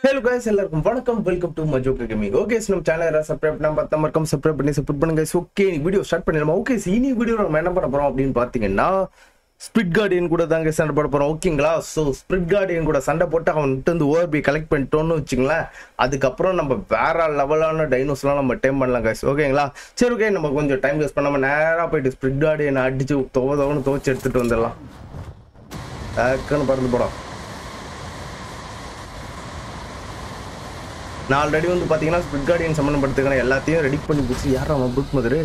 Hello guys எல்லாருக்கும் வணக்கம் welcome to மஜோக்கு கேமிங் ஓகே நம்ம சேனல் யாராவது சப்ஸ்கிரைப் பண்ணாம பார்த்தா மறக்காம சப்ஸ்கிரைப் பண்ணி சப்போர்ட் பண்ணுங்க ஓகே வீடியோ ஸ்டார்ட் பண்ணிடலாம் ஓகே இனி வீடியோ நம்ம என்ன பண்ண போறோம் அப்படின்னு பார்த்தீங்கன்னா ஸ்பிரிட் கார்டியன் கூட தாங்க சண்டை போட போறோம் ஓகேங்களா ஸோ ஸ்பிரிட் கார்டியன் கூட சண்டை போட்டு அவன்கிட்ட இருந்து ஓஆர்பி கலெக்ட் பண்ணிட்டோம்னு வச்சுங்களேன் அதுக்கப்புறம் நம்ம வேற லெவலான டைனோஸ்லாம் நம்ம டைம் பண்ணலாம் கைஸ் ஓகேங்களா சரி ஓகே நம்ம கொஞ்சம் டைம் வேஸ்ட் பண்ணாம நேராக போயிட்டு ஸ்பிரிட் கார்டியன் அடிச்சு துவ துவன்னு துவச்சு எடுத்துட்டு வந்துடலாம் டக்குன்னு பறந்து போடும் நான் ஆல்ரெடி வந்து பார்த்தீங்கன்னா ஸ்பிரிட் கார்டியன் சம்மந்தப்படுத்துக்கான எல்லாத்தையும் ரெடி பண்ணி பிடிச்சி யார் அவன் புட் மதுரு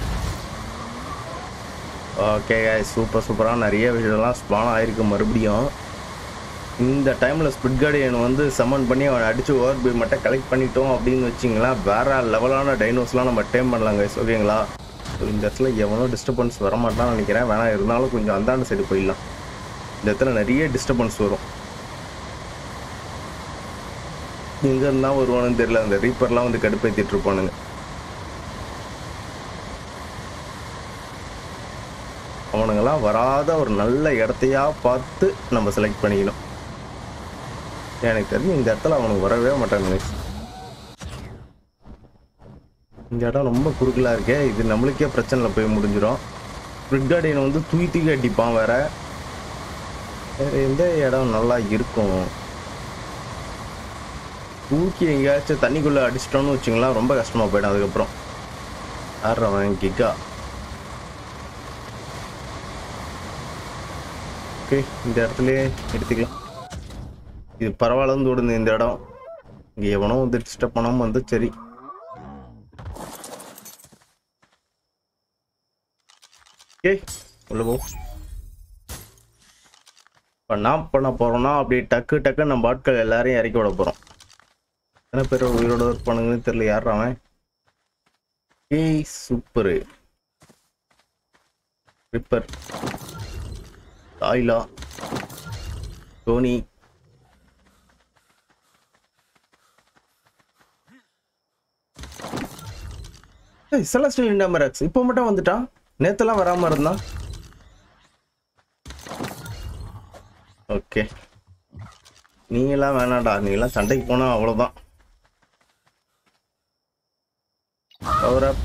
ஓகே சூப்பர் சூப்பராக நிறைய விஷயம்லாம் ஸ்பான் ஆயிருக்கு மறுபடியும் இந்த டைமில் ஸ்பிரிட் கார்டியன் வந்து சம்மன் பண்ணி அவனை அடித்து ஓவர் பி மட்டும் கலெக்ட் பண்ணிட்டோம் அப்படின்னு வச்சிங்களேன் வேற லெவலான டைனோஸ்லாம் நம்ம டைம் பண்ணலாம் guys ஓகேங்களா ஸோ இந்த இடத்துல எவனோ டிஸ்டர்பன்ஸ் வரமாட்டான்னு நினைக்கிறேன் வேணா இருந்தாலும் கொஞ்சம் அந்தாண்ட சைடு போயிடலாம் இந்த இடத்துல நிறைய டிஸ்டர்பன்ஸ் வரும் எங்க இருந்தா வருவானுன்னு தெரியல அந்த ரீப்பர்லாம் வந்து கடுப்பேத்திட்டு இருப்பானுங்க அவனுங்கெல்லாம் வராத ஒரு நல்ல இடத்தையா பார்த்து நம்ம செலக்ட் பண்ணிக்கணும் எனக்கு தெரிஞ்சு இந்த இடத்துல அவனுக்கு வரவே மாட்டானுங்க இந்த இடம் ரொம்ப குறுக்கலா இருக்கே இது நம்மளுக்கே பிரச்சனைல போய் முடிஞ்சிடும் பிரிட்கார்டியனை வந்து தூக்கி தூக்கி அடிப்பான் வேற வேற எந்த இடம் நல்லா இருக்கும் தூக்கி எங்கேயாச்சும் தண்ணிக்குள்ள அடிச்சிட்டோம்னு வச்சுங்களேன் ரொம்ப கஷ்டமா போயிடும் அதுக்கப்புறம் ஆடுறவன் கிக்கா ஓகே இந்த இடத்துலயே எடுத்துக்கலாம் இது பரவாயில்லன்னு தோடுது இந்த இடம் இங்க எவனோ வந்து டிஸ்டர்ப் பண்ணாம வந்து சரி ஓகே உள்ள போ இப்போ நான் பண்ண போறோம்னா அப்படியே டக்கு டக்கு நம்ம ஆட்கள் எல்லாரையும் இறக்கி விட போறோம் எத்தனை பேர் உயிரோட இருப்பானுங்கன்னு தெரியல யார் அவன் ஏய் சூப்பரு ரிப்பர் தாய்லா டோனி ஏய் செலஸ்டியல் இண்டாமராக்ஸ் இப்போ மட்டும் வந்துட்டான் நேத்தெல்லாம் வராம இருந்தான் ஓகே நீங்களாம் வேணாம்டா நீங்களாம் சண்டைக்கு போனா அவ்வளவுதான் பவர் அப்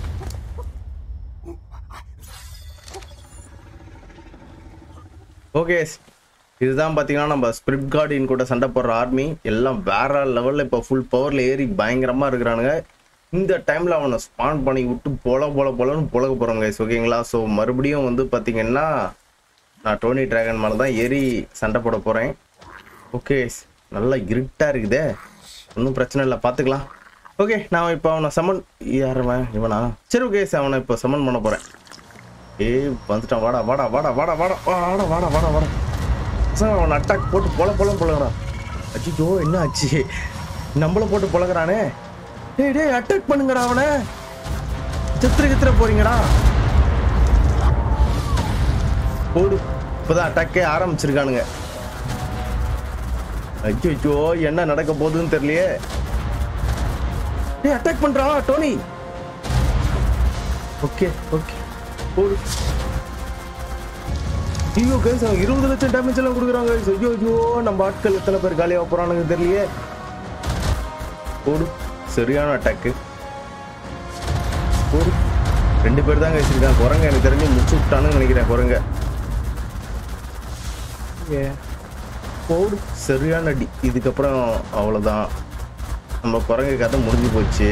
ஓகே இதுதான் பார்த்தீங்கன்னா நம்ம ஸ்பிரிட் கார்டின் கூட சண்டை போடுற ஆர்மி எல்லாம் வேற லெவலில் இப்போ ஃபுல் பவரில் ஏறி பயங்கரமாக இருக்கிறானுங்க இந்த டைமில் அவனை ஸ்பான் பண்ணி விட்டு பொல பொல பொலன்னு புழக போகிறோம் கைஸ் ஓகேங்களா ஸோ மறுபடியும் வந்து பார்த்தீங்கன்னா நான் டோனி டிராகன் மேலே தான் ஏறி சண்டை போட போகிறேன் ஓகே நல்லா இருட்டாக இருக்குதே ஒன்றும் பிரச்சனை இல்லை பார்த்துக்கலாம் ஓகே நான் இப்போ அவனை சமன் யாருவன் இவனா சரி ஓகே அவனை இப்போ சமன் பண்ண போகிறேன் ஏய் வந்துட்டான் வாடா வாடா வாடா வாடா வாடா வாடா வாடா வாடா வாடா சார் அவன் அட்டாக் போட்டு பொல பொல பொழகிறான் அச்சிச்சோ என்ன ஆச்சு நம்மள போட்டு பொழகிறானே டேய் டேய் அட்டாக் பண்ணுங்கடா அவனை சித்திர கித்திர போறீங்கடா போடு இப்போதான் அட்டாக்கே ஆரம்பிச்சிருக்கானுங்க அச்சோ என்ன நடக்க போகுதுன்னு தெரியலையே டேய் அட்டாக் பண்றா டோனி ஓகே ஓகே போடு ஐயோ கைஸ் அவன் இருபது லட்சம் டேமேஜ் எல்லாம் கொடுக்குறாங்க guys. ஐயோ ஐயோ நம்ம ஆட்கள் எத்தனை பேர் காலியாக போறானுங்க தெரியலையே போடு சரியான அட்டாக்கு போடு ரெண்டு பேர் தான் வச்சிருக்காங்க குரங்க எனக்கு தெரிஞ்சு முடிச்சு விட்டானுன்னு நினைக்கிறேன் குரங்க ஏ போடு சரியான அடி இதுக்கப்புறம் அவ்வளோதான் நம்ம குரங்கு கதை முடிஞ்சு போச்சு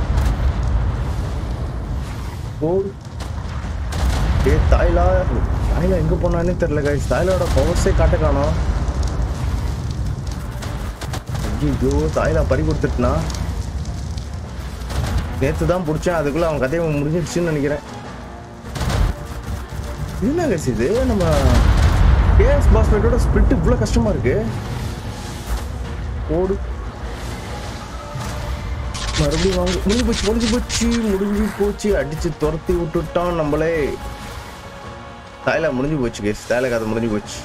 போடு ஏ தாய்லா தாய்லா எங்க போனானே தெரியல கைஸ் தாய்லாவோட பவர்ஸே காட்ட காணோம் ஐயோ தாய்லா பறி கொடுத்துட்டுனா நேத்து தான் பிடிச்சேன் அதுக்குள்ள அவன் கதையை முடிஞ்சிடுச்சுன்னு நினைக்கிறேன் என்ன கைஸ் இது நம்ம கேஎஸ் பாஸ்பேட்டோட ஸ்பிரிட் இவ்வளோ கஷ்டமா இருக்கு ஓடு மறுபடியும் வாங்க முடிஞ்சு போச்சு முடிஞ்சு போச்சு முடிஞ்சு போச்சு அடிச்சு துரத்தி விட்டுட்டான் நம்மளே தாயில முடிஞ்சு போச்சு கேஸ் தாயில கதை முடிஞ்சு போச்சு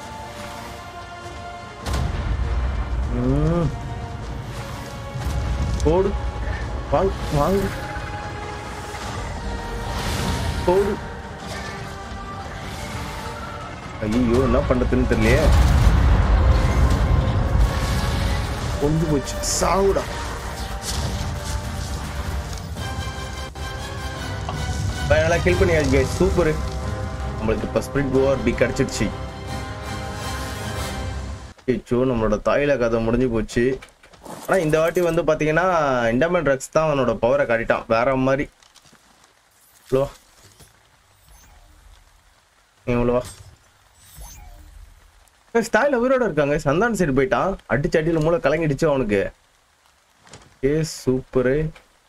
ம். போடு வாங்க வாங்க போடு ஐயோ என்ன பண்றதுன்னு தெரியலையே கொஞ்சம் போச்சு சாவுடா நல்லா கில் பண்ணியாச்சு guys சூப்பர் நம்மளுக்கு இப்போ ஸ்பிரிட் ஓவர் பி கிடச்சிருச்சு ஐயோ நம்மளோட தாயில கதை முடிஞ்சு போச்சு ஆனால் இந்த வாட்டி வந்து பார்த்தீங்கன்னா இண்டமன் ட்ரக்ஸ் தான் அவனோட பவரை காட்டிட்டான் வேற மாதிரி இவ்வளோவா இவ்வளோவா ஸ்டாயில் உயிரோட இருக்காங்க சந்தான் சைடு போயிட்டான் அடிச்சு அடியில் மூளை கலங்கிடுச்சு அவனுக்கு ஏ சூப்பரு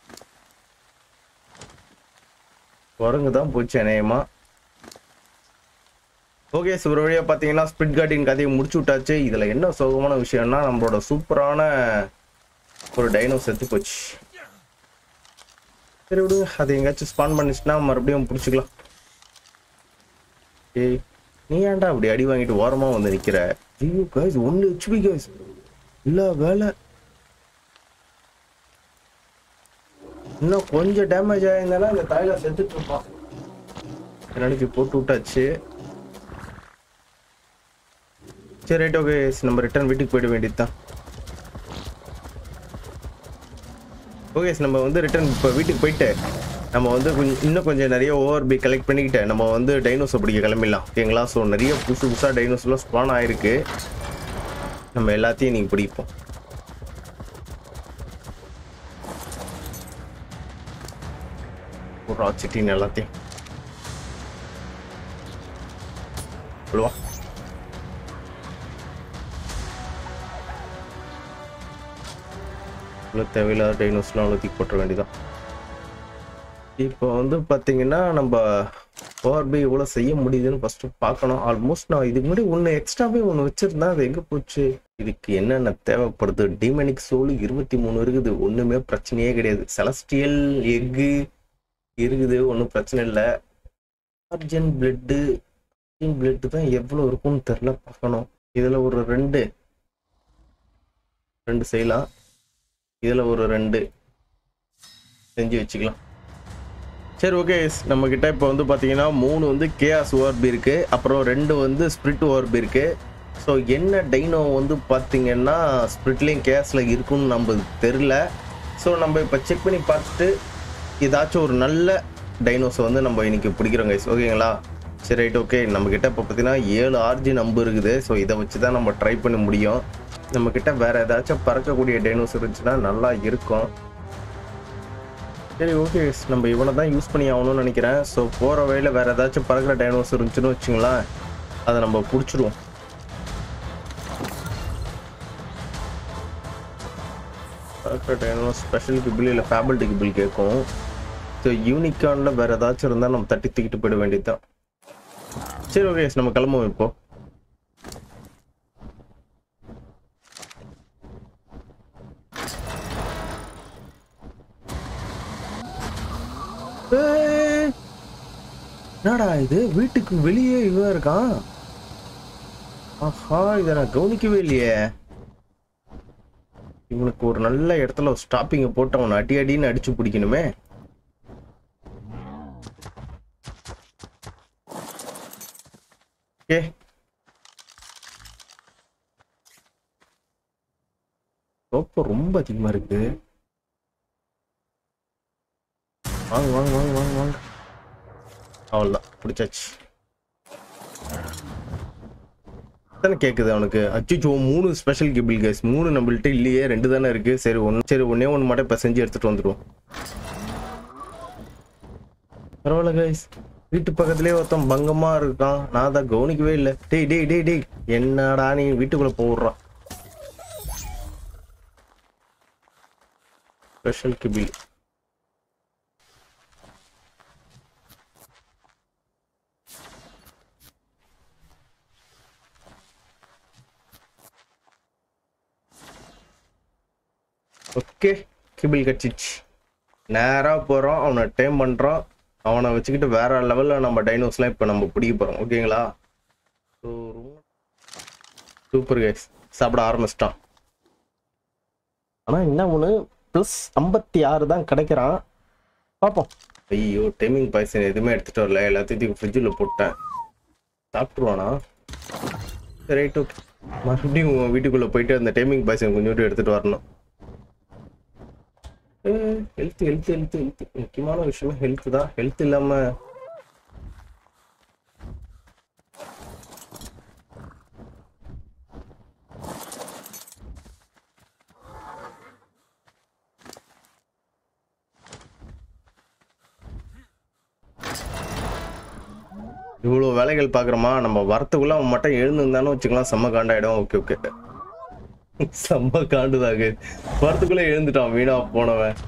குரங்கு தான் போச்சு அநேகமா ஓகே ஒரு வழியா பார்த்தீங்கன்னா ஸ்பிட் கார்டின் கதையை முடிச்சு விட்டாச்சு இதில் என்ன சோகமான விஷயம்னா நம்மளோட சூப்பரான ஒரு டைனோ செத்து போச்சு சரி விடுங்க அது எங்கேயாச்சும் ஸ்பான் பண்ணிச்சுன்னா மறுபடியும் பிடிச்சிக்கலாம் ஏய் நீ ஏன்டா அப்படி அடி வாங்கிட்டு ஓரமா வந்து நிக்கிற ஐயோ கைஸ் ஒன்னு ஹெச்பி கைஸ் இல்ல வேலை இன்னும் கொஞ்சம் டேமேஜ் ஆயிருந்தாலும் இந்த தாயில செத்துட்டு இருப்பான் நினைச்சு போட்டு விட்டாச்சு சரி ரைட் ஓகே நம்ம ரிட்டர்ன் வீட்டுக்கு போயிட வேண்டியதுதான் ஓகே நம்ம வந்து ரிட்டர்ன் இப்போ வீட்டுக்கு போயிட்டு நம்ம வந்து கொஞ்சம் இன்னும் கொஞ்சம் நிறைய ஓவர் பி கலெக்ட் பண்ணிக்கிட்டு நம்ம வந்து டைனோஸை பிடிக்க கிளம்பிடலாம் ஓகேங்களா ஸோ நிறைய புதுசு புதுசாக டைனோஸ்லாம் ஸ்பான் ஆயிருக்கு நம்ம எல்லாத்தையும் நீங்கள் பிடிப்போம் ஒரு ராச்சிட்டின் எல்லாத்தையும் சொல்லுவா இவ்வளோ தேவையில்லாத டைனோஸ்லாம் அவ்வளோத்தி போட்டுற வேண்டியதான் இப்போ வந்து பார்த்தீங்கன்னா நம்ம பவர் பை எவ்வளோ செய்ய முடியுதுன்னு ஃபஸ்ட்டு பார்க்கணும் ஆல்மோஸ்ட் நான் இதுக்கு முன்னாடி ஒன்று எக்ஸ்ட்ராவே ஒன்று வச்சுருந்தேன் அது எங்கே போச்சு இதுக்கு என்னென்ன தேவைப்படுது டிமெனிக் சோல் இருபத்தி மூணு இருக்குது ஒன்றுமே பிரச்சனையே கிடையாது செலஸ்டியல் எக்கு இருக்குது ஒன்றும் பிரச்சனை இல்லை ஆர்ஜன் பிளட்டு பிளட்டு தான் எவ்வளோ இருக்கும்னு தெரில பார்க்கணும் இதில் ஒரு ரெண்டு ரெண்டு செய்யலாம் இதில் ஒரு ரெண்டு செஞ்சு வச்சுக்கலாம் சரி ஓகே நம்ம கிட்ட இப்போ வந்து பார்த்தீங்கன்னா மூணு வந்து கேஆஸ் ஓஆர்பி இருக்கு அப்புறம் ரெண்டு வந்து ஸ்பிரிட் ஓஆர்பி இருக்கு ஸோ என்ன டைனோ வந்து பார்த்தீங்கன்னா ஸ்பிரிட்லேயும் கேஸில் இருக்குன்னு நம்மளுக்கு தெரில ஸோ நம்ம இப்போ செக் பண்ணி பார்த்துட்டு ஏதாச்சும் ஒரு நல்ல டைனோஸை வந்து நம்ம இன்னைக்கு பிடிக்கிறோம் கைஸ் ஓகேங்களா சரி ரைட் ஓகே நம்ம கிட்ட இப்போ பார்த்தீங்கன்னா ஏழு ஆர்ஜி நம்பர் இருக்குது ஸோ இதை வச்சு தான் நம்ம ட்ரை பண்ண முடியும் நம்ம கிட்ட வேற ஏதாச்சும் பறக்கக்கூடிய டைனோஸ் இருந்துச்சுன்னா நல்லா இருக்கும் சரி ஓகே நம்ம இவனை தான் யூஸ் பண்ணி ஆகணும்னு நினைக்கிறேன் ஸோ போகிற வழியில் வேறு ஏதாச்சும் பறக்கிற டைனோஸ் இருந்துச்சுன்னு வச்சுங்களேன் அதை நம்ம பிடிச்சிடுவோம் பறக்கிற டைனோஸ் ஸ்பெஷல் கிபிள் இல்லை ஃபேபிள் கிபிள் கேட்கும் ஸோ யூனிகானில் வேறு ஏதாச்சும் இருந்தால் நம்ம தட்டி தூக்கிட்டு போயிட வேண்டியதுதான் சரி ஓகே நம்ம கிளம்புவோம் இப்போ ஏய், என்னடா இது வீட்டுக்கு வெளியே இவன் இருக்கான் ஆஹா இதை நான் கவனிக்கவே இல்லையே இவனுக்கு ஒரு நல்ல இடத்துல ஒரு ஸ்டாப்பிங்கை போட்டு அவனை அடி அடின்னு அடிச்சு பிடிக்கணுமே ஏ சோப்பு ரொம்ப அதிகமா இருக்கு வாங்க வாங்க வாங்க வாங்க வாங்க அவ்வளோதான் பிடிச்சாச்சு தானே கேட்குது அவனுக்கு அச்சுச்சோ மூணு ஸ்பெஷல் கிபிள் கேஸ் மூணு நம்மள்ட்ட இல்லையே ரெண்டு தானே இருக்கு சரி ஒன்று சரி ஒன்னே ஒன்று மட்டும் இப்போ செஞ்சு எடுத்துட்டு வந்துடுவோம் பரவாயில்ல கைஸ் வீட்டு பக்கத்துலேயே ஒருத்தன் பங்கமா இருக்கான் நான் தான் கவனிக்கவே இல்லை டேய் டேய் டேய் டேய் என்னடா நீ வீட்டுக்குள்ள போடுறான் ஸ்பெஷல் கிபிள் ஓகே கிபிள் கட்சிச்சு நேராக போகிறோம் அவனை டைம் பண்ணுறோம் அவனை வச்சுக்கிட்டு வேற லெவலில் நம்ம டைனோஸ்லாம் இப்போ நம்ம பிடிக்க போகிறோம் ஓகேங்களா ஸோ சூப்பர் கைஸ் சாப்பிட ஆரம்பிச்சிட்டான் ஆனால் என்ன ஒன்று ப்ளஸ் ஐம்பத்தி ஆறு தான் கிடைக்கிறான் பார்ப்போம் ஐயோ டைமிங் பாய்சன் எதுவுமே எடுத்துகிட்டு வரல எல்லாத்தையும் ஃப்ரிட்ஜில் போட்டேன் சாப்பிட்ருவானா ரைட் ஓகே மறுபடியும் உன் வீட்டுக்குள்ள போயிட்டு அந்த டைமிங் பாய்ஸ் கொஞ்சோண்டு எடுத்துட்டு வரணும் ஹெல்த் ஹெல்த் ஹெல்த் ஹெல்த் முக்கியமான விஷயம் ஹெல்த் தான் ஹெல்த் இல்லாம இவ்வளோ வேலைகள் பார்க்குறோமா நம்ம வரத்துக்குள்ள அவன் மட்டும் எழுந்திருந்தானு வச்சுக்கலாம் செம்ம காண்டாயிடும் ஓகே ஓகே செம்ம காண்டுதாங்க வரத்துக்குள்ள எழுந்துட்டான் வீணா போனவன்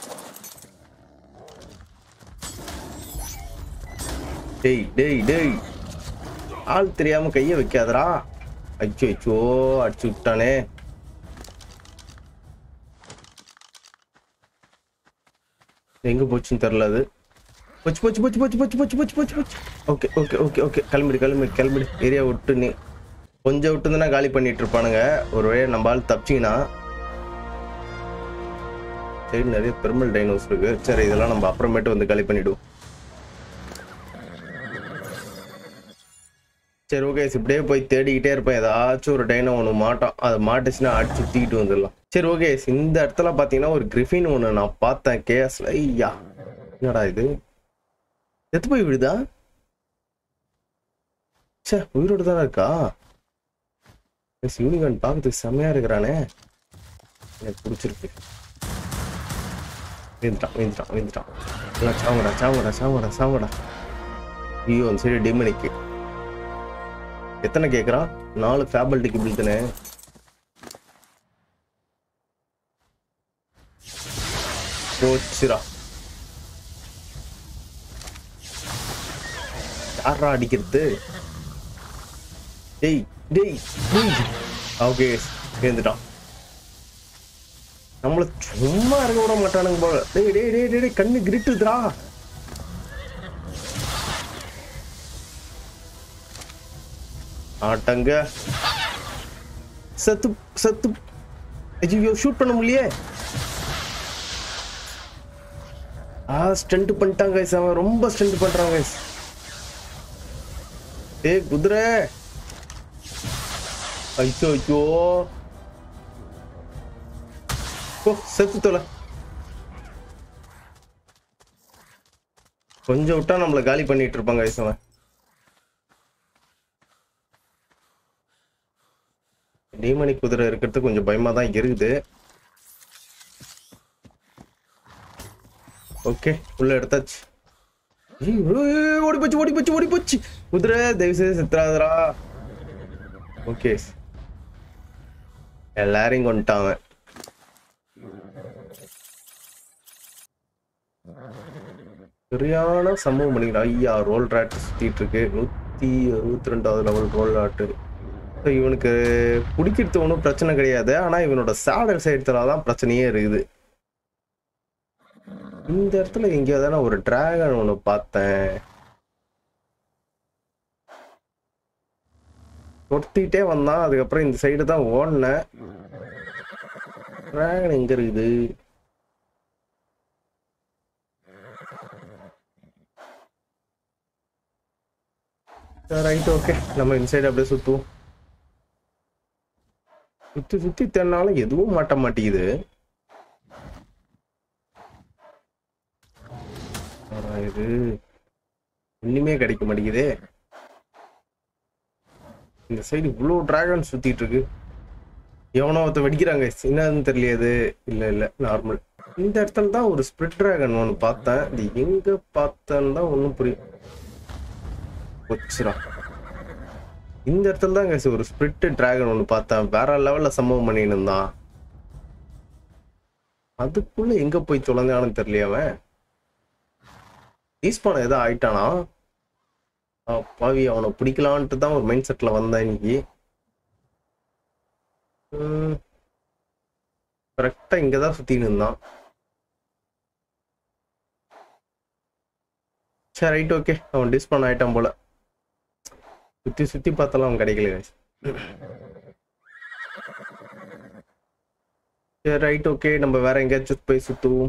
டேய் டேய் டேய் ஆள் தெரியாம கைய வைக்காதடா அச்சோ அச்சோ அடிச்சு விட்டானே எங்க போச்சுன்னு தெரியல அது போச்சு போச்சு போச்சு போச்சு போச்சு போச்சு போச்சு போச்சு போச்சு ஓகே ஓகே ஓகே ஓகே கிளம்பிடு கிளம்பிடு கிளம்பிடு ஏரியா விட்டு நீ கொஞ்சம் விட்டு காலி பண்ணிட்டு இருப்பானுங்க ஒரு வழியா நம்ம ஆள் தப்பிச்சிங்கன்னா சரி நிறைய பெருமல் டைனோஸ் இருக்கு சரி இதெல்லாம் நம்ம அப்புறமேட்டு வந்து காலி பண்ணிடுவோம் சரி ஓகே இப்படியே போய் தேடிக்கிட்டே இருப்பேன் ஏதாச்சும் ஒரு டைனோ ஒன்று மாட்டோம் அது மாட்டுச்சுன்னா அடிச்சு தூக்கிட்டு வந்துடலாம் சரி ஓகே இந்த இடத்துல பார்த்தீங்கன்னா ஒரு கிரிஃபின் ஒன்று நான் பார்த்தேன் கேஸ்ல ஐயா என்னடா இது எத்து போய் விடுதா சே உயிரோடு தானே இருக்கா எஸ் யூனிகான் பார்க்கறதுக்கு செம்மையா இருக்கிறானே எனக்கு பிடிச்சிருக்கு வீந்துட்டான் வீந்துட்டான் வீந்துட்டான் எல்லாம் சாவங்கடா சாவங்கடா சாவங்கடா சாவங்கடா ஐயோ அந்த சைடு டிமனிக்கு எத்தனை கேட்குறான் நாலு ஃபேபல்ட்டிக்கு பில் தானே போச்சுரா யாரா அடிக்கிறது டேய் டேய் டேய் ஓகே சேர்ந்துட்டான் நம்மள சும்மா இருக்க விட மாட்டானுங்க போல டேய் டேய் டேய் டேய், டேய் கண்ணு கிரிட்டுதுடா ஆட்டங்க சத்து சத்து ஐயோ ஷூட் பண்ண முடியலையே ஆ ஸ்டண்ட் பண்ணிட்டாங்க guys. அவன் ரொம்ப ஸ்டண்ட் பண்றான் guys. ஏய் குதிரை ஐயோ ஐயோ ஓ செத்து தொலை கொஞ்சம் விட்டா நம்மள காலி பண்ணிட்டு இருப்பாங்க guys அவன் டீமணி குதிரை இருக்கிறது கொஞ்சம் பயமா தான் இருக்குது ஓகே உள்ள எடுத்தாச்சு ஏய், ஏய், ஓடி போச்சு ஓடி போச்சு ஓடி போச்சு குதிரை தயவு செய்து செத்துறாதரா ஓகே எல்லாரையும் கொண்டுட்டான் அவன் சரியான சம்பவம் பண்ணிக்கிறான் ஐயா ரோல் ராட் சுத்திட்டு இருக்கு நூத்தி அறுபத்தி ரெண்டாவது லெவல் ரோல் ராட்டு இவனுக்கு பிடிக்கிறது ஒன்றும் பிரச்சனை கிடையாது ஆனா இவனோட சேடல் சைடுல தான் பிரச்சனையே இருக்குது இந்த இடத்துல எங்கேயோ தானே ஒரு டிராகன் ஒன்று பார்த்தேன் தொத்திட்டே வந்தான் அதுக்கப்புறம் இந்த சைடு தான் ஓடினேன் டிராகன் எங்க இருக்குது ரைட் ஓகே நம்ம இந்த சைடு அப்படியே சுத்துவோம் சுத்தி சுத்தி தென்னாலும் எதுவும் மாட்ட மாட்டேங்குது ஆனா இது ஒண்ணுமே கிடைக்க மாட்டேங்குதே இந்த சைடு இவ்வளோ டிராகன் சுத்திட்டு இருக்கு எவனோ ஒருத்த வெடிக்கிறாங்க என்னன்னு தெரியலையாது இல்ல இல்ல நார்மல் இந்த இடத்துல தான் ஒரு ஸ்பிரிட் டிராகன் ஒன்று பார்த்தேன் இது எங்க பார்த்தேன்னு தான் ஒன்றும் புரியும் கொச்சுரா இந்த இடத்துல தான் guys ஒரு ஸ்பிரிட் டிராகன் ஒன்று பார்த்தேன் வேற லெவல்ல சம்பவம் பண்ணின்னு இருந்தான் அதுக்குள்ள எங்க போய் தொலைஞ்சானு தெரியலையே அவன் ஈஸ்பான் ஏதோ ஆயிட்டானா பாவி அவனை பிடிக்கலான்ட்டு தான் ஒரு மைண்ட் செட்ல வந்தேன் இன்னைக்கு கரெக்டா இங்கதான் சுத்தின்னு இருந்தான் சரி ரைட் ஓகே அவன் டிஸ்பான் ஆயிட்டான் போல சுத்தி சுத்தி பார்த்தாலும் அவன் கிடைக்கல guys. சரி ரைட் ஓகே நம்ம வேற எங்கேயாச்சும் போய் சுத்துவோம்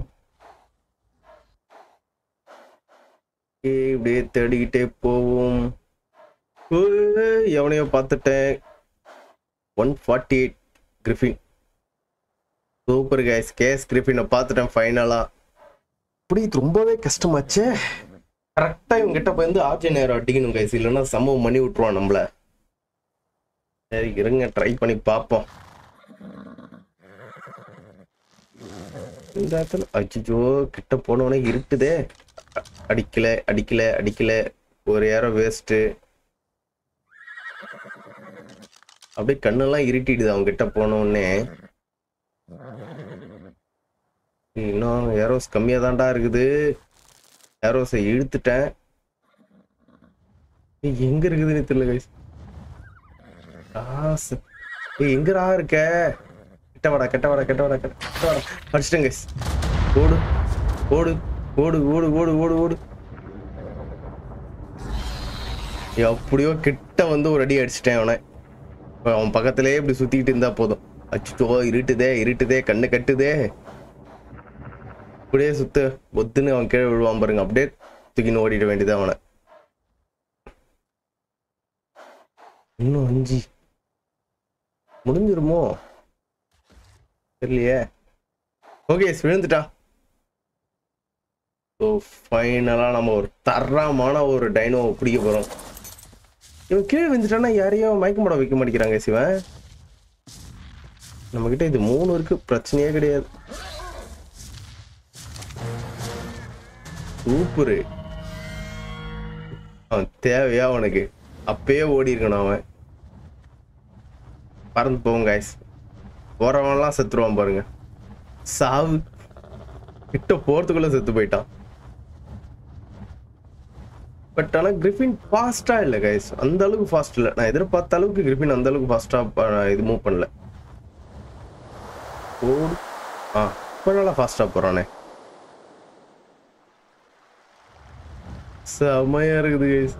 ஏய், இப்படியே தேடிக்கிட்டே போவோம் ஏய், எவனையோ பார்த்துட்டேன் one forty eight griffin super guys கேஸ் கிரிஃபினை பார்த்துட்டேன் ஃபைனலாக இப்படி இது ரொம்பவே கஷ்டமாச்சே கரெக்டாக இவங்ககிட்ட போய் வந்து ஆப்ஷன் நேரம் அடிக்கணும் கைஸ் இல்லைன்னா சம்பவம் பண்ணி விட்ருவான் நம்மள சரி இருங்க ட்ரை பண்ணி பார்ப்போம் இந்த இடத்துல அச்சிச்சோ கிட்ட போனவனே இருட்டுதே அ- அடிக்கல அடிக்கல அடிக்கல ஒரு ஏரம் வேஸ்ட்டு அப்படியே கண்ணெல்லாம் இருட்டிடுது அவங்க கிட்ட போன உடனே இன்னும் ஏரோஸ் கம்மியா தான்டா இருக்குது ஏரோஸை இழுத்துட்டேன் ஏய், எங்க இருக்குதுன்னு தெரியல கைஸ் ஏய் எங்கடா இருக்க கிட்ட வாடா கிட்ட வாடா கிட்ட வாடா கிட்ட வாடா அடிச்சிட்டேன் கைஸ் ஓடு ஓடு ஓடு ஓடு ஓடு ஓடு ஓடு எப்படியோ கிட்ட வந்து ஒரு அடி அடிச்சிட்டேன் அவனை இப்ப அவன் பக்கத்திலேயே இப்படி சுத்திக்கிட்டு இருந்தா போதும் அச்சுச்சோ இருட்டுதே இருட்டுதே கண்ணு கட்டுதே இப்படியே சுத்து ஒத்துன்னு அவன் கீழே விழுவான் பாருங்க அப்படியே தூக்கின்னு ஓடிட வேண்டியது அவனை இன்னும் அஞ்சு முடிஞ்சிருமோ தெரியலையே ஓகே விழுந்துட்டான் ஸோ ஃபைனலாக நம்ம ஒரு தரமான ஒரு டைனோவை பிடிக்க போகிறோம் இவன் கீழே விழுந்துட்டான்னா யாரையும் மயக்கம் போட வைக்க மாட்டேங்கிறாங்க சிவன் நம்மக்கிட்ட இது மூணு இருக்கு பிரச்சனையே கிடையாது சூப்பரு அவன் தேவையா அவனுக்கு அப்பயே ஓடி இருக்கணும் அவன் பறந்து போவோம் காய்ஸ் போறவன்லாம் செத்துருவான் பாருங்க சாவு கிட்ட போறதுக்குள்ள செத்து போயிட்டான் பட் ஆனா கிரிஃபின் ஃபாஸ்டா இல்ல கைஸ் அந்த அளவுக்கு ஃபாஸ்ட் இல்ல நான் எதிர்பார்த்த அளவுக்கு கிரிஃபின் அந்த அளவுக்கு ஃபாஸ்டா இது மூவ் பண்ணல ஓடு ஆ இப்போ நல்லா ஃபாஸ்டா போறானே செமையா இருக்குது கைஸ்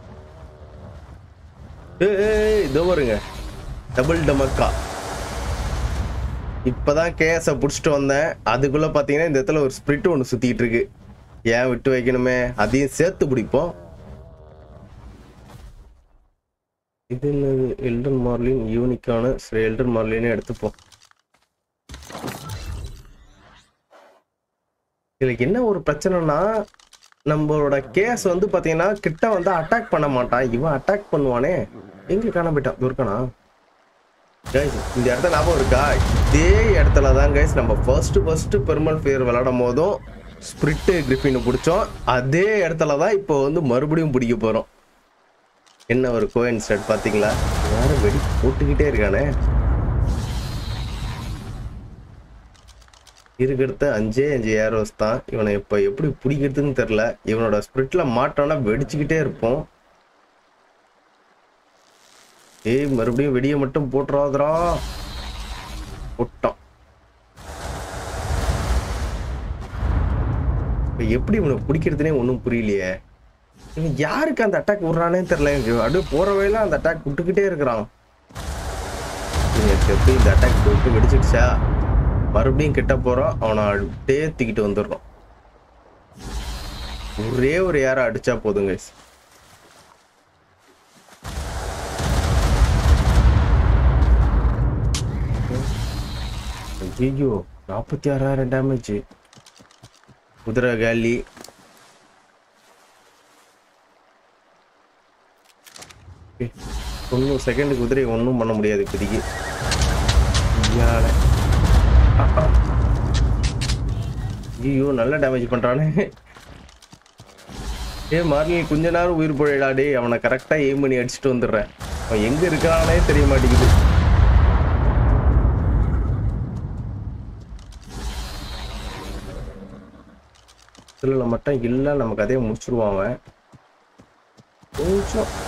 ஏய் இதோ பாருங்க டபுள் டமக்கா இப்பதான் கேஸை பிடிச்சிட்டு வந்தேன் அதுக்குள்ள பாத்தீங்கன்னா இந்த இடத்துல ஒரு ஸ்பிரிட் ஒன்று சுத்திட்டு இருக்கு ஏன் விட்டு வைக்கணுமே அதையும் சேர்த்து பிடிப்போம் இது என்னது எல்டன் மார்லின் யூனிக்கான சரி எல்டன் மார்லினே எடுத்துப்போம் இதுக்கு என்ன ஒரு பிரச்சனைனா நம்மளோட கேஸ் வந்து பாத்தீங்கன்னா கிட்ட வந்து அட்டாக் பண்ண மாட்டான் இவன் அட்டாக் பண்ணுவானே எங்க காண போயிட்டான் துர்க்கனா கைஸ் இந்த இடத்துல ஞாபகம் இருக்கா இதே இடத்துல தான் கைஸ் நம்ம ஃபர்ஸ்ட் ஃபர்ஸ்ட் பெருமல் ஃபேர் விளையாடும் போதும் ஸ்பிரிட்டு கிரிஃபின் பிடிச்சோம் அதே இடத்துல தான் இப்போ வந்து மறுபடியும் பிடிக்க போறோம் என்ன ஒரு கோயின்சிடென்ட் பாத்தீங்களா வேற வெடி போட்டுக்கிட்டே இருக்கானே இருக்கிறது அஞ்சே அஞ்சு ஏரோஸ் தான் இவனை இப்போ எப்படி பிடிக்கிறதுன்னு தெரில இவனோட ஸ்பிரிட்ல மாட்டோன்னா வெடிச்சுக்கிட்டே இருப்போம் ஏய் மறுபடியும் வெடியை மட்டும் போட்டுறாதரா போட்டான் இப்போ எப்படி இவனை பிடிக்கிறதுனே ஒன்றும் புரியலையே இவன் யாருக்கு அந்த அட்டாக் விடுறானே தெரியல எனக்கு அப்படியே போற வழியில அந்த அட்டாக் விட்டுக்கிட்டே இருக்கிறான் எனக்கு எப்படி இந்த அட்டாக் விட்டு வெடிச்சிடுச்சா மறுபடியும் கிட்ட போறோம் அவனை அப்படியே தூக்கிட்டு வந்துடுறோம் ஒரே ஒரு யாரை அடிச்சா போதும் கைஸ் ஐயோ நாற்பத்தி ஆறாயிரம் டேமேஜ் குதிரை காலி தொண்ணூறு செகண்ட் குதிரை ஒன்றும் பண்ண முடியாது இப்போதைக்கு ஐயால. ஆ, ஆ. ஐயோ நல்ல டேமேஜ் பண்றானே ஏ மார்லி கொஞ்ச நேரம் உயிர் போயிடா டேய் அவனை கரெக்டா எய்ம் பண்ணி அடிச்சுட்டு வந்துடுறேன் அவன் எங்க இருக்கிறானே தெரிய மாட்டேங்குது இதுல மட்டும் இல்ல நம்ம கதையை முடிச்சிருவான் அவன் கொஞ்சம்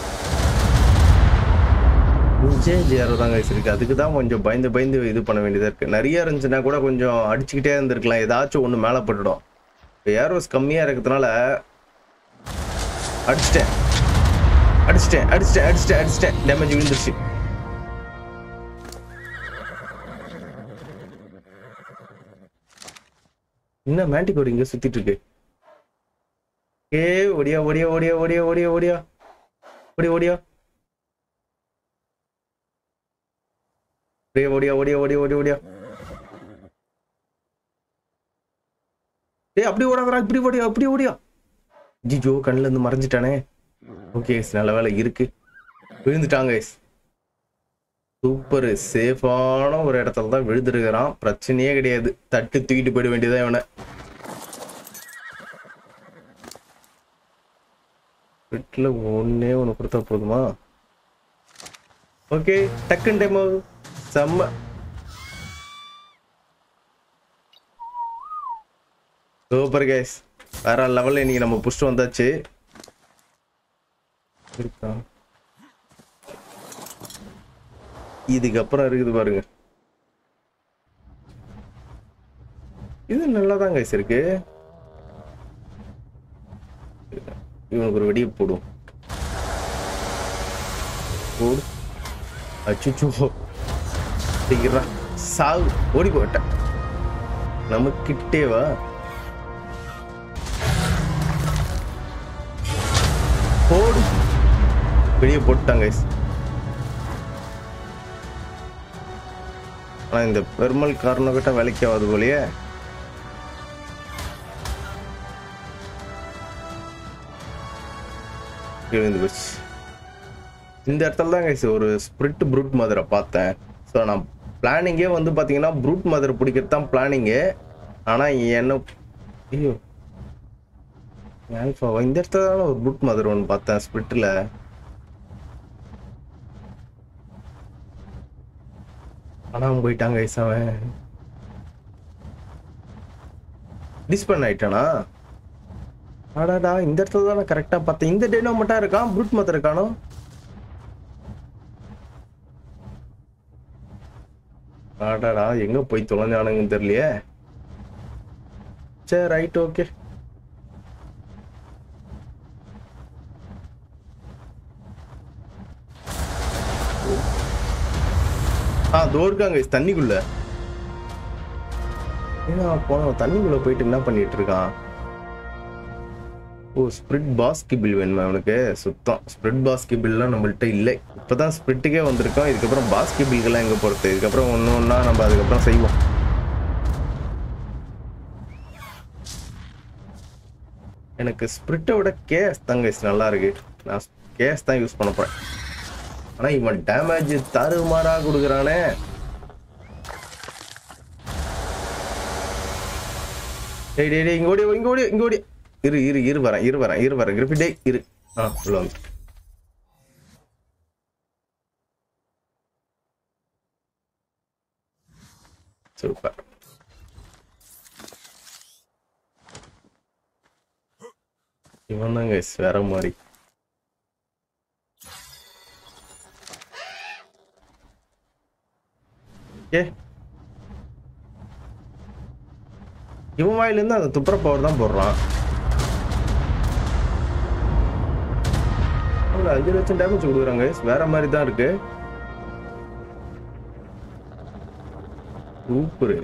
அஞ்சே ஜேரோ தான் கைஸ் இருக்கு அதுக்கு தான் கொஞ்சம் பயந்து பயந்து இது பண்ண வேண்டியதா இருக்கு நிறைய இருந்துச்சுன்னா கூட கொஞ்சம் அடிச்சுக்கிட்டே இருந்திருக்கலாம் ஏதாச்சும் ஒன்று மேலே பட்டுடும் இப்போ ஏரோஸ் கம்மியாக இருக்கிறதுனால அடிச்சிட்டேன் அடிச்சிட்டேன் அடிச்சிட்டேன் அடிச்சிட்டேன் அடிச்சிட்டேன் டேமேஜ் விழுந்துருச்சு என்ன மேண்டிகோர் இங்க சுத்திட்டு இருக்கு ஏ ஓடியா ஓடியா ஓடியா ஓடியா ஓடியா ஓடியா ஓடியா ஓடியா டேய் ஓடியா ஓடியா ஓடியா ஓடியா ஓடியா டேய் அப்படி ஓடாதடா இப்படி ஓடியா அப்படி ஓடியா ஜிஜோ கண்ணுல இருந்து மறைஞ்சிட்டானே ஓகே நல்ல வேலை இருக்கு விழுந்துட்டாங்க சூப்பர் சேஃபான ஒரு இடத்துல தான் விழுந்துருக்கிறான் பிரச்சனையே கிடையாது தட்டு தூக்கிட்டு போயிட வேண்டியதான் இவனை வீட்டில் ஒன்னே ஒன்று கொடுத்தா போதுமா ஓகே டக்குன்னு டைம் ஆகுது செம்ம சூப்பர் கேஸ் வேற லெவல்ல இன்னைக்கு நம்ம புஷ்டு வந்தாச்சு இருக்கா இதுக்கப்புறம் இருக்குது பாருங்க இது நல்லா தான் கைஸ் இருக்கு இவனுக்கு ஒரு வெடியை போடும் போடு அச்சுச்சோ அப்படிங்கிறா சாவு ஓடி போட்டேன் நமக்கிட்டே வா போடு வெளியே போட்டாங்க guys. ஆனா இந்த பெருமல் காரணம் கிட்ட வேலைக்கு ஆகாது போலயே விழுந்து போச்சு இந்த இடத்துல தான் கைஸ் ஒரு ஸ்பிரிட் ப்ரூட் மதரை பார்த்தேன் ஸோ நான் பிளானிங்கே வந்து பார்த்தீங்கன்னா ப்ரூட் மதர் பிடிக்கிறது தான் பிளானிங்கு ஆனால் என்ன ஐயோ ஆல்ஃபாவா இந்த இடத்துல தானே ஒரு ப்ரூட் மதர் ஒன்று பார்த்தேன் ஸ்பிரிட்டில் ஆனால் போயிட்டாங்க கைஸ் அவன் டிஸ்பன் ஆயிட்டானா அடாடா இந்த இடத்துல தான் கரெக்டாக பார்த்தேன் இந்த டேனோ மட்டும் இருக்கான் ப்ரூட் மதர் இருக்கானோ அடாடா எங்க போய் தொலைஞ்சானுங்கன்னு தெரியலையே சரி ரைட் ஓகே ஆ தோ இருக்காங்க தண்ணிக்குள்ள ஏன்னா போன தண்ணிக்குள்ள போயிட்டு என்ன பண்ணிட்டு இருக்கான் ஓ ஸ்ப்ரிட் பாஸ்கிபிள் வேணுமா அவனுக்கு சுத்தம் ஸ்ப்ரிட் பாஸ்கிபிள்லாம் நம்மள்ட்ட இல்லை இப்போதான் ஸ்ப்ரிட்டுக்கே வந்திருக்கோம் இதுக்கப்புறம் பாஸ்கிபிள்கெல்லாம் எங்கே போகிறது இதுக்கப்புறம் ஒன்று ஒன்றா நம்ம அதுக்கப்புறம் செய்வோம் எனக்கு ஸ்ப்ரிட்டை விட கேஸ் தான் guys நல்லா இருக்கு நான் கேஸ் தான் யூஸ் பண்ண போறேன் ஆனால் இவன் டேமேஜ் தருமாறா கொடுக்குறானே டேய் டேய் டேய் இங்க ஓடி இங்க ஓடி இங்க ஓடி இரு இரு இரு வரேன் இரு வரேன் இரு வரேன் கிரிப்பி டேய் இரு ஆ உள்ள வந்து சூப்பர் இவன் தான் கைஸ் வேற மாதிரி ஏ இவன் வாயிலிருந்து அந்த துப்புர பவர் தான் போடுறான் அவங்க அஞ்சு லட்சம் டேமேஜ் கொடுக்குறாங்க guys. வேற மாதிரி தான் இருக்கு சூப்பரு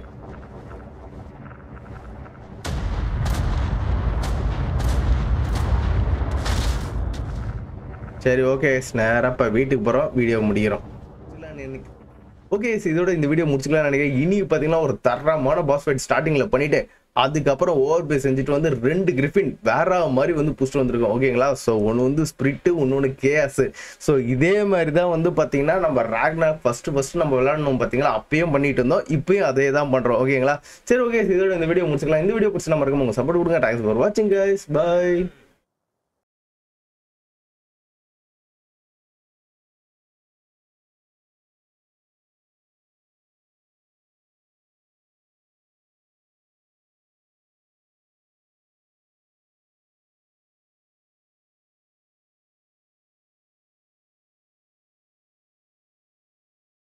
சரி ஓகே நேராக இப்போ வீட்டுக்கு போகிறோம் வீடியோ முடிக்கிறோம் ஓகே இதோட இந்த வீடியோ முடிச்சுக்கலாம் நினைக்கிறேன் இனி பார்த்தீங்கன்னா ஒரு தரமான பாஸ் ஃபைட் ஸ்டார்டிங்கில் பண்ணிட்டு அதுக்கப்புறம் ஓவர் பே செஞ்சுட்டு வந்து ரெண்டு கிரிஃபின் வேற மாதிரி வந்து புஷ்ட் வந்திருக்கோம் ஓகேங்களா ஸோ ஒன்று வந்து ஸ்பிரிட்டு இன்னொன்று கேஎஸ் ஸோ இதே மாதிரி தான் வந்து பார்த்தீங்கன்னா நம்ம ராக்னா ஃபர்ஸ்ட் ஃபர்ஸ்ட் நம்ம விளையாடணும் பார்த்தீங்களா அப்பயும் பண்ணிட்டு இருந்தோம் இப்பயும் அதே தான் பண்ணுறோம் ஓகேங்களா சரி ஓகே இதோட இந்த வீடியோ முடிச்சுக்கலாம் இந்த வீடியோ பிடிச்சி நம்ம இருக்கும் உங்க சப்போர்ட் கொடுங்க தேங்க்ஸ் ஃபார் வாட்சிங் கைஸ் பை